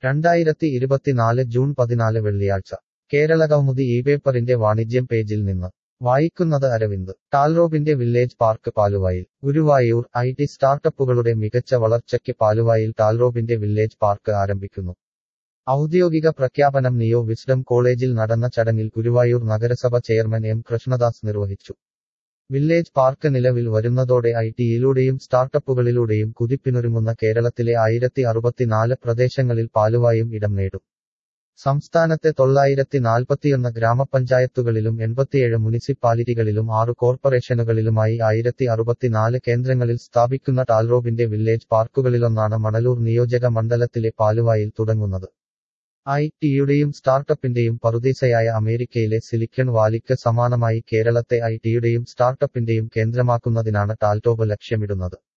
രണ്ടായിരത്തി ഇരുപത്തിനാല് ജൂൺ പതിനാല് വെള്ളിയാഴ്ച കേരളകൗമുദി ഈ പേപ്പറിന്റെ വാണിജ്യം പേജിൽ നിന്ന് വായിക്കുന്നത് അരവിന്ദ് ടാൽറോബിന്റെ വില്ലേജ് പാർക്ക് പാലുവായിൽ ഗുരുവായൂർ ഐ ടി സ്റ്റാർട്ടപ്പുകളുടെ മികച്ച വളർച്ചയ്ക്ക് പാലുവായിൽ ടാൽറോബിന്റെ വില്ലേജ് പാർക്ക് ആരംഭിക്കുന്നു ഔദ്യോഗിക പ്രഖ്യാപനം നിയോ വിസ്ഡം കോളേജിൽ നടന്ന ചടങ്ങിൽ ഗുരുവായൂർ നഗരസഭ ചെയർമാൻ എം കൃഷ്ണദാസ് നിർവഹിച്ചു വില്ലേജ് പാർക്ക് നിലവിൽ വരുന്നതോടെ ഐ ടിയിലൂടെയും സ്റ്റാർട്ടപ്പുകളിലൂടെയും കുതിപ്പിനൊരുങ്ങുന്ന കേരളത്തിലെ ആയിരത്തി അറുപത്തിനാല് പ്രദേശങ്ങളിൽ പാലുവായും ഇടം നേടും സംസ്ഥാനത്തെ തൊള്ളായിരത്തി നാൽപ്പത്തിയൊന്ന് ഗ്രാമപഞ്ചായത്തുകളിലും എൺപത്തിയേഴ് മുനിസിപ്പാലിറ്റികളിലും ആറ് കോർപ്പറേഷനുകളിലുമായി ആയിരത്തി അറുപത്തിനാല് കേന്ദ്രങ്ങളിൽ സ്ഥാപിക്കുന്ന ടാൽറോബിന്റെ വില്ലേജ് പാർക്കുകളിലൊന്നാണ് മണലൂർ നിയോജക മണ്ഡലത്തിലെ പാലുവായിൽ തുടങ്ങുന്നത് ഐ ടിയുടെയും സ്റ്റാർട്ടപ്പിന്റെയും പറുദീസയായ അമേരിക്കയിലെ സിലിക്കൺ വാലിക്ക് സമാനമായി കേരളത്തെ ഐ ടിയുടെയും സ്റ്റാർട്ടപ്പിന്റെയും കേന്ദ്രമാക്കുന്നതിനാണ് ടാൽടോബ് ലക്ഷ്യമിടുന്നത്